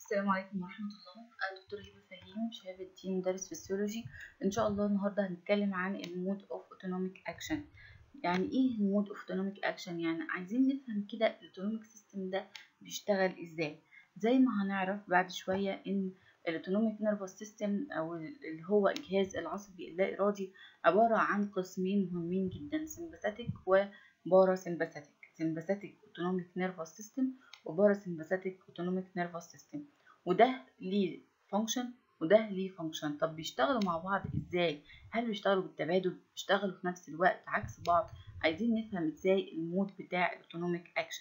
السلام عليكم ورحمة الله أنا دكتور هبة فهيم شهادة دين مدرس فيسيولوجي إن شاء الله النهاردة هنتكلم عن المود أوف أوتونوميك أكشن يعني إيه المود أوف أوتونوميك أكشن يعني عايزين نفهم كده الأوتونوميك سيستم ده بيشتغل إزاي زي ما هنعرف بعد شوية إن الأوتونوميك نيرفس سيستم أو اللي هو الجهاز العصبي اللا إرادي عبارة عن قسمين مهمين جدا سمباثيك وبارا سمباثيك سمباثيك أوتونوميك نيرفس سيستم وباراسمباثيك اوتونوميك نيرفس سيستم وده ليه فانكشن وده ليه فانكشن طب بيشتغلوا مع بعض ازاي هل بيشتغلوا بالتبادل بيشتغلوا في نفس الوقت عكس بعض عايزين نفهم ازاي المود بتاع الاوتونوميك اكشن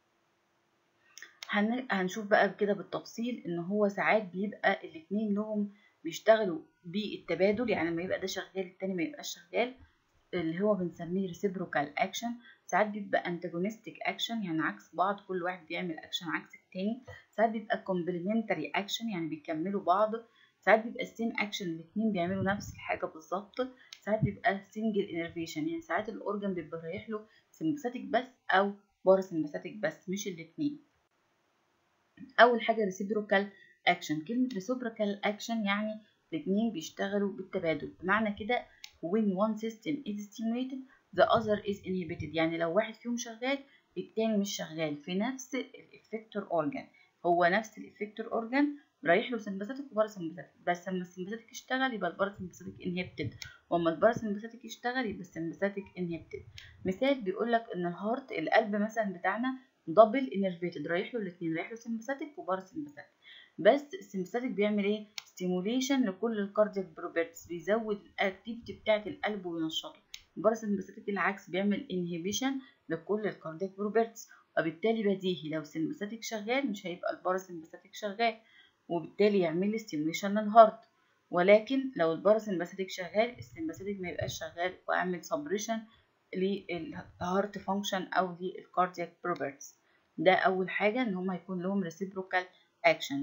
هن... هنشوف بقى كده بالتفصيل ان هو ساعات بيبقى الاتنين لهم بيشتغلوا بالتبادل يعني لما يبقى ده شغال التاني ما يبقاش شغال اللي هو بنسميه ريسيبروكال اكشن ساعات بيبقى انتاجونستيك اكشن يعني عكس بعض كل واحد بيعمل اكشن عكس التاني ساعات بيبقى كومبلمنتري اكشن يعني بيكملوا بعض ساعات بيبقى سيم اكشن الاتنين بيعملوا نفس الحاجه بالظبط ساعات بيبقى سنجل انرفيشن يعني ساعات الاورجن بيبقى رايح له سمباثيك بس او باراسمباثيك بس مش الاتنين اول حاجه ريسيبروكال اكشن كلمه ريسيبروكال اكشن يعني الاتنين بيشتغلوا بالتبادل بمعنى كده when one system is stimulated the other is inhibited يعني لو واحد فيهم شغال التاني مش شغال في نفس الافكتور اورجان هو نفس الافكتور اورجان رايح له سمباثيك وباراسمباثيك بس لما السمباثيك يشتغل يبقى الباراسمباثيك انهبتد واما الباراسمباثيك يشتغل يبقى السمباثيك انهبتد مثال بيقول لك ان الهارت القلب مثلا بتاعنا دبل انرفيتد رايح له الاثنين رايح له سمباثيك وباراسمباثيك بس السمباثيك بيعمل ايه ستيموليشن لكل الكاردياك بروبرتيز بيزود الاكتيفيتي بتاعه القلب وينشطه الباراسمباثيك العكس بيعمل انهبيشن لكل الكاردياك بروبرتيز وبالتالي بديهي لو السمباثيك شغال مش هيبقى الباراسمباثيك شغال وبالتالي يعمل لي ستيموليشن للهارت ولكن لو الباراسمباثيك شغال السمباثيك ما يبقاش شغال واعمل سبريشن للهارت فانكشن او للكاردياك بروبرتيز ده اول حاجه ان هم يكون لهم ريسيبروكال اكشن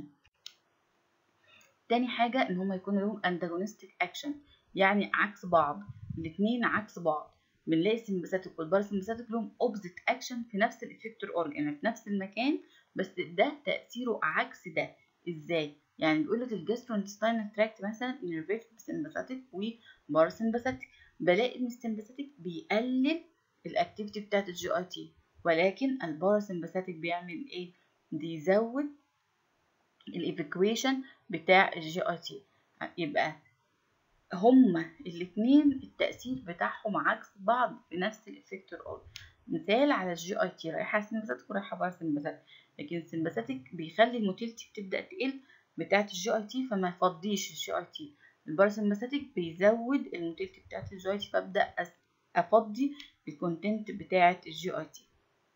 تاني حاجه ان هم يكون لهم انتاجونستيك اكشن يعني عكس بعض الاثنين عكس بعض بنلاقي السمباثيك والباراسمباثيك لهم اوبزيت اكشن في نفس الافكتور اورجان يعني في نفس المكان بس ده تاثيره عكس ده ازاي يعني بيقول لك الجاستروانتستاينال تراكت مثلا انرفيت بسمباثيك وباراسمباثيك بلاقي ان السمباثيك بيقلل الاكتيفيتي بتاعت الجي اي تي ولكن الباراسمباثيك بيعمل ايه بيزود الايفاكويشن بتاع الجي اي تي يبقى هما الاتنين التأثير بتاعهم عكس بعض في نفس الافكتور اورجن مثال على الجي اي تي رايحة سمباثيك ورايحة باراسمباثيك لكن السمباثيك بيخلي الموتيلتي بتبدأ تقل بتاعة الجي اي تي فما يفضيش الجي اي تي الباراسمباثيك بيزود الموتيلتي بتاعة الجي اي تي فابدأ افضي الكونتنت بتاعة الجي اي تي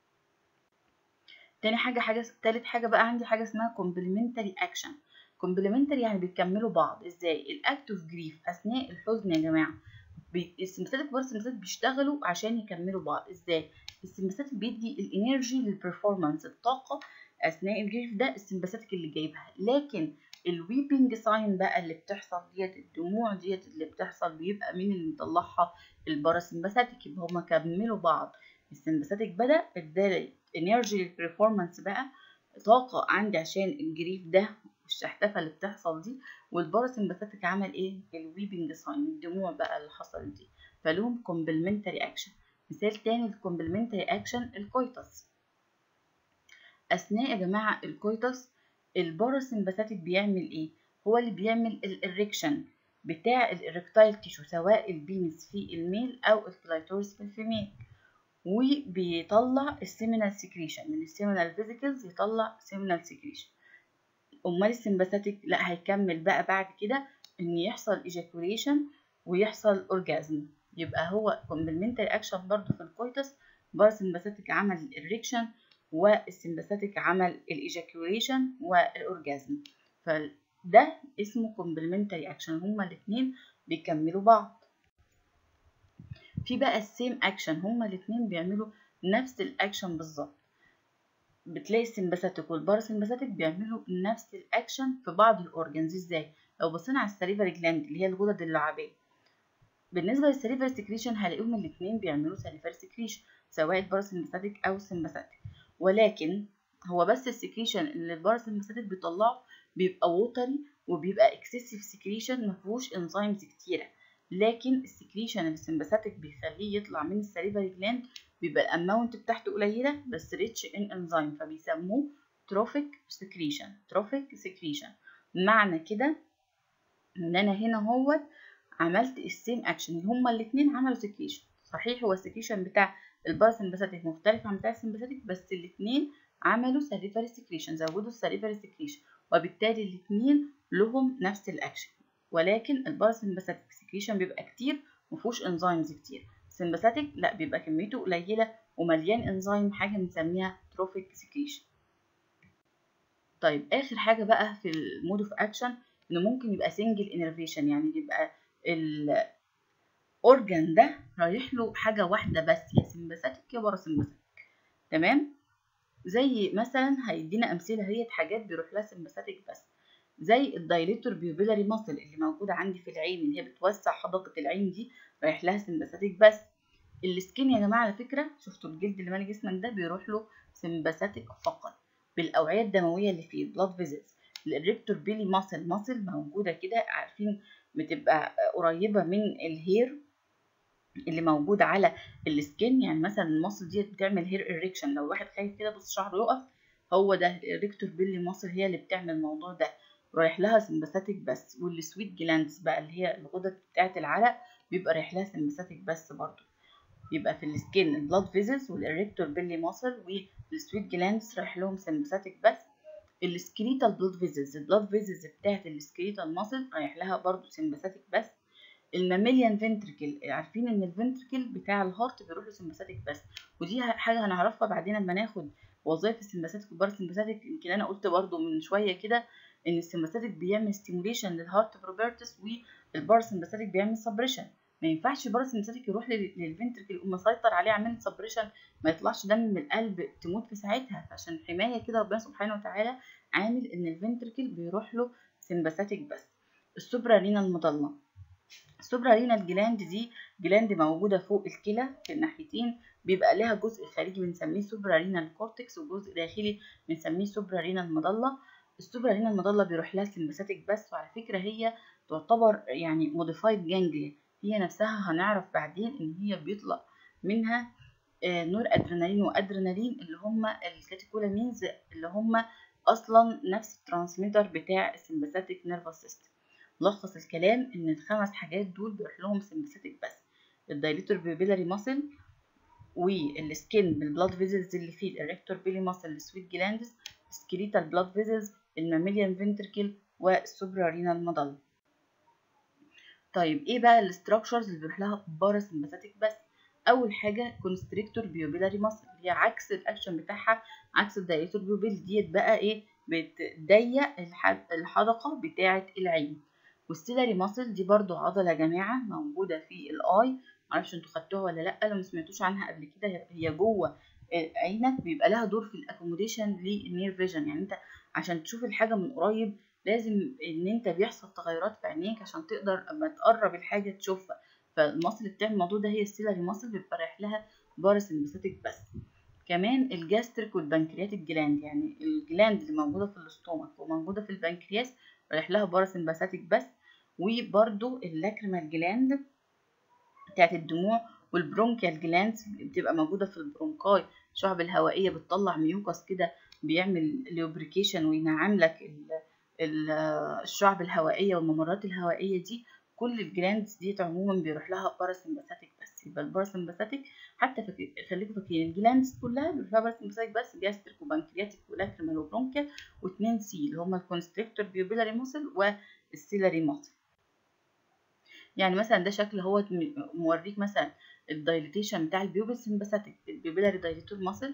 تاني حاجة حاجة تالت حاجة بقى عندي حاجة اسمها complementary action كومبلمنتري يعني بيكملوا بعض ازاي الاكت اوف جريف اثناء الحزن يا جماعه السمباثيك والباراسمباثيك بيشتغلوا عشان يكملوا بعض ازاي السمباثيك بيدي الانرجي للبرفورمانس الطاقه اثناء الجريف ده السمباثيك اللي جايبها لكن الويبنج ساين بقى اللي بتحصل ديت الدموع ديت اللي بتحصل بيبقى مين اللي مطلعها الباراسمباثيك يبقى هما كملوا بعض السمباثيك بدا ادالي انرجي للبرفورمانس بقى طاقه عندي عشان الجريف ده والشحتفه اللي بتحصل دي والباراسمباثيك عمل ايه الويبنج ساين الدموع بقى اللي حصلت دي فلهم كومبلمنتري اكشن مثال تاني الكومبلمنتري اكشن الكويتس اثناء يا جماعه الكويتس الباراسمباثيك بيعمل ايه هو اللي بيعمل الاريكشن بتاع الاريكتايل تيشو سواء البينس في الميل او الكلايتورس في الفيميل وبيطلع السيمينال سكريشن من السيمينال فيزيكلز يطلع سيمينال سكريشن امال السمباثيك لا هيكمل بقى بعد كده ان يحصل ايجاكوليشن ويحصل اورجازم يبقى هو كومبلمنتري اكشن برضو في الكويتس باراسمباثيك عمل الاريكشن والسمباثيك عمل الايجاكوليشن والاورجازم فده اسمه كومبلمنتري اكشن هما الاثنين بيكملوا بعض في بقى السيم اكشن هما الاثنين بيعملوا نفس الاكشن بالظبط بتلاقي السمباثيك والباراسمباثيك بيعملوا نفس الاكشن في بعض الاورجنز ازاي لو بصينا على السليفري جلاند اللي هي الغدد اللعابيه بالنسبه للسليفري سكريشن هلاقيهم الاثنين بيعملوا سليفري سكريشن سواء الباراسمباثيك او السمباثيك ولكن هو بس السكريشن اللي الباراسمباثيك بيطلعه بيبقى ووتري وبيبقى اكسسيف سكريشن مفيهوش انزيمز كتيره لكن السكريشن اللي السمباثيك بيخليه يطلع من السليفري جلاند بيبقى الاماونت بتاعته قليله بس ريتش ان انزيم فبيسموه تروفيك سكريشن تروفيك سكريشن معنى كده ان انا هنا هو عملت السيم اكشن اللي هما الاثنين عملوا سكريشن صحيح هو السكريشن بتاع الباراسمباثيك مختلف عن بتاع السمباثيك بس الاثنين عملوا سليفري سكريشن زودوا السليفري سكريشن وبالتالي الاثنين لهم نفس الاكشن ولكن الباراسمباثيك سكريشن بيبقى كتير مفهوش انزيمز كتير السمباثيك لا بيبقى كميته قليله ومليان انزيم حاجه بنسميها تروفيك سكريشن طيب اخر حاجه بقى في المود اوف اكشن انه ممكن يبقى سنجل انرفيشن يعني يبقى الاورجان ده رايح له حاجه واحده بس يا سمباثيك يا باراسمباثيك تمام زي مثلا هيدينا امثله هي حاجات بيروح لها سمباثيك بس زي الدايليتور بيوبيلاري ماسل اللي موجوده عندي في العين اللي هي بتوسع حدقه العين دي رايح لها سمباثيك بس السكين يا جماعه على فكره شفتوا الجلد اللي مالي جسمك ده بيروح له سمباثيك فقط بالاوعيه الدمويه اللي فيه البلاد فيزلز الريكتور بيلي ماسل ماسل موجوده كده عارفين بتبقى قريبه من الهير اللي موجود على السكين يعني مثلا الماسل دي بتعمل هير اريكشن لو واحد خايف كده بص شعره يقف هو ده الريكتور بيلي ماسل هي اللي بتعمل الموضوع ده رايح لها سمباثيك بس والسويت جلاندز بقى اللي هي الغدد بتاعه العرق بيبقى رايح لها سمباثيك بس برضو يبقى في السكين البلاد فيزلز والاريكتور بيلي ماسل والسويت جلاندز رايح لهم سمباثيك بس السكريتال بلاد فيزلز البلاد فيزلز بتاعه السكريتال ماسل رايح لها برضو سمباثيك بس الماميليان فنتركل عارفين ان الفنتركل بتاع الهارت بيروح له سمباثيك بس ودي حاجه هنعرفها بعدين لما ناخد وظائف السمباثيك والباراسمباثيك يمكن انا قلت برضو من شويه كده ان السمباثيك بيعمل ستيموليشن للهارت بروبرتس والباراسمباثيك بيعمل سبريشن ما ينفعش الباراسمباثيك يروح للفنتركل يقوم مسيطر عليه عامل سبريشن ما يطلعش دم من القلب تموت في ساعتها عشان حمايه كده ربنا سبحانه وتعالى عامل ان الفنتركل بيروح له سمباثيك بس السوبرا رينال مضله السوبرا رينال جلاند دي جلاند موجوده فوق الكلى في الناحيتين بيبقى لها جزء خارجي بنسميه سوبرا رينال كورتكس وجزء داخلي بنسميه سوبرا رينال مضله السوبرا رينال مضله بيروح لها سمباثيك بس وعلى فكره هي تعتبر يعني موديفايد جانجليا هي نفسها هنعرف بعدين ان هي بيطلع منها نور ادرينالين وادرينالين اللي هما الكاتيكولامينز اللي هما اصلا نفس الترانسميتر بتاع السمباثيك نيرفس سيستم ملخص الكلام ان الخمس حاجات دول بيروح لهم سمباثيك بس الدايليتور بيبيلاري ماسل والسكين بالبلاد فيزلز اللي فيه الاريكتور بيلي ماسل السويت جلاندز سكريتال بلاد فيزلز الماميليان فنتركل والسوبرا رينال مضل طيب ايه بقى الاستراكشرز اللي بيروح لها باراسمباثيك بس اول حاجه كونستريكتور بيوبيلاري ماسل هي عكس الاكشن بتاعها عكس الدايليتور بيوبيل ديت بقى ايه بتضيق الحدقه بتاعه العين والسيلاري ماسل دي برضو عضله يا جماعه موجوده في الاي معرفش انتوا خدتوها ولا لا لو مسمعتوش عنها قبل كده هي جوه عينك بيبقى لها دور في الاكوموديشن للنير فيجن يعني انت عشان تشوف الحاجه من قريب لازم ان انت بيحصل تغيرات في عينيك عشان تقدر اما تقرب الحاجه تشوفها فالمصل اللي بتعمل الموضوع ده هي السيلاري ماسل بيبقى رايح لها باراسمباثيك بس كمان الجاستريك والبنكرياتيك جلاند يعني الجلاند اللي موجوده في الاستومك وموجوده في البنكرياس رايح لها باراسمباثيك بس وبرده اللاكريمال جلاند بتاعت الدموع والبرونكيال جلاندز بتبقى موجوده في البرونكاي الشعب الهوائيه بتطلع ميوكس كده بيعمل ليوبريكيشن وينعم لك الشعب الهوائيه والممرات الهوائيه دي كل الجلاندز دي عموما بيروح لها باراسمباثيك بس يبقى الباراسمباثيك حتى فكر... خليكم فاكرين الجلاندز كلها بيروح لها باراسمباثيك بس جاستريك وبنكرياتيك ولاكريمال وبرونكيال واثنين سي اللي هما الكونستريكتور بيوبيلاري ماسل والسيلاري ماسل يعني مثلا ده شكل هو موريك مثلا الدايليتيشن بتاع البيوبل سمباثيك البيوبيلاري دايليتور ماسل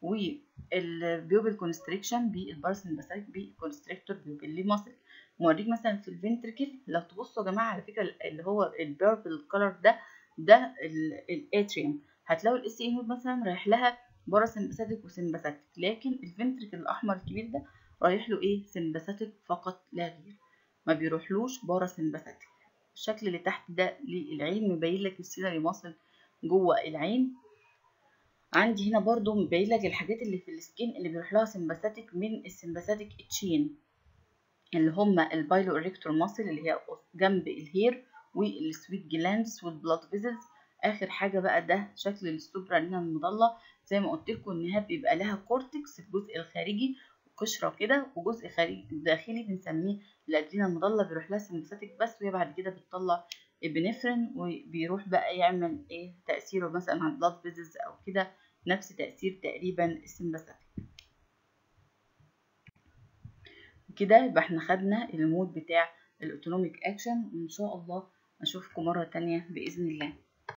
والبيوبل كونستريكشن بالباراسمباثيك بالكونستريكتور بيوبيلي ماسل موريك مثلا في الفنتركل لو تبصوا يا جماعه على فكره اللي هو البيربل كلر ده ده الاتريوم هتلاقوا الاس اي نود مثلا رايح لها باراسمباثيك وسمباثيك لكن الفنتركل الاحمر الكبير ده رايح له ايه سمباثيك فقط لا غير ما بيروحلوش باراسمباثيك الشكل اللي تحت ده للعين مبين لك السيلاري ماسل جوه العين عندي هنا برضو مبين لك الحاجات اللي في السكين اللي بيروح لها سمباثيك من السمباثيك تشين اللي هما البايلو اريكتور ماسل اللي هي جنب الهير والسويت جلاندز والبلاد فيزلز اخر حاجه بقى ده شكل السوبرانينا المضله زي ما قلت لكم انها بيبقى لها كورتكس الجزء الخارجي قشره كده وجزء خارجي داخلي بنسميه الادرينا المضله بيروح لها سمباثيك بس وهي بعد كده بتطلع ابنفرين وبيروح بقى يعمل ايه تاثيره مثلا على البلاد فيزلز او كده نفس تاثير تقريبا السمباثيك كده يبقى احنا خدنا المود بتاع الاوتونوميك اكشن وان شاء الله اشوفكم مره تانية باذن الله